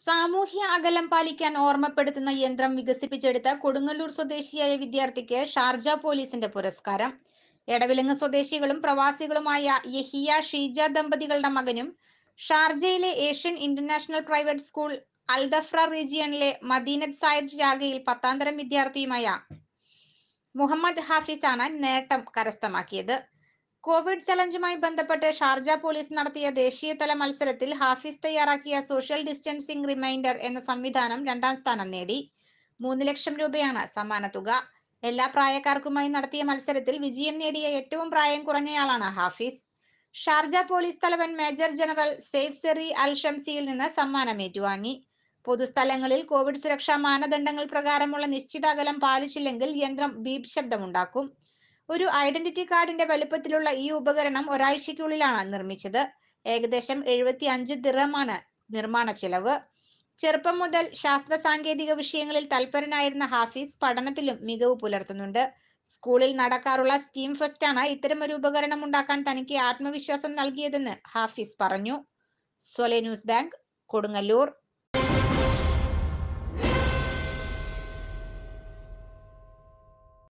സാമൂഹ്യ അകലം പാലിക്കാൻ ഓർമ്മപ്പെടുത്തുന്ന യന്ത്രം വികസിപ്പിച്ചെടുത്ത കൊടുങ്ങല്ലൂർ സ്വദേശിയായ വിദ്യാർത്ഥിക്ക് ഷാർജ പോലീസിന്റെ പുരസ്കാരം എടവിലങ്ങ് സ്വദേശികളും പ്രവാസികളുമായ യഹിയ ഷീജ ദമ്പതികളുടെ മകനും ഷാർജയിലെ Asian international private school Al Dhafra റീജിയണിലെ മദീനത്ത് സായിഡ് ശാഖയിൽ പത്താംതരം വിദ്യാർത്ഥിയുമായ മുഹമ്മദ് ഹാഫിസാണ് നേട്ടം കരസ്ഥമാക്കിയത് കോവിഡ് ചലഞ്ചുമായി ബന്ധപ്പെട്ട് ഷാർജ പോലീസ് നടത്തിയ ദേശീയതല മത്സരത്തിൽ ഹാഫിസ് തയ്യാറാക്കിയ സോഷ്യൽ ഡിസ്റ്റൻസിംഗ് റിമൈൻഡർ എന്ന സംവിധാനം രണ്ടാം സ്ഥാനം നേടി മൂന്ന് ലക്ഷം രൂപയാണ് സമ്മാനത്തുക എല്ലാ പ്രായക്കാർക്കുമായി നടത്തിയ മത്സരത്തിൽ വിജയം നേടിയ ഏറ്റവും പ്രായം കുറഞ്ഞയാളാണ് ഹാഫിസ് ഷാർജ പോലീസ് തലവൻ major general Saif Zeri Al ഷംസിയിൽ നിന്ന് സമ്മാനം ഏറ്റുവാങ്ങി പൊതുസ്ഥലങ്ങളിൽ കോവിഡ് സുരക്ഷാ മാനദണ്ഡങ്ങൾ പ്രകാരമുള്ള നിശ്ചിത അകലം പാലിച്ചില്ലെങ്കിൽ യന്ത്രം ബീപ് ശബ്ദമുണ്ടാക്കും ഒരു ഐഡന്റിറ്റി കാർഡിന്റെ വലുപ്പത്തിലുള്ള ഈ ഉപകരണം ഒരാഴ്ചയ്ക്കുള്ളിലാണ് നിർമ്മിച്ചത് ഏകദേശം എഴുപത്തി അഞ്ച് ദിറമാണ് നിർമ്മാണ ചെലവ് ചെറുപ്പം മുതൽ ശാസ്ത്ര സാങ്കേതിക വിഷയങ്ങളിൽ തൽപരനായിരുന്ന ഹാഫീസ് പഠനത്തിലും മികവ് പുലർത്തുന്നുണ്ട് സ്കൂളിൽ നടക്കാറുള്ള സ്റ്റീം ഫെസ്റ്റാണ് ഇത്തരമൊരു ഉപകരണം ഉണ്ടാക്കാൻ തനിക്ക് ആത്മവിശ്വാസം നൽകിയതെന്ന് ഹാഫീസ് പറഞ്ഞു സ്വലെ ന്യൂസ് ബാങ്ക് കൊടുങ്ങല്ലൂർ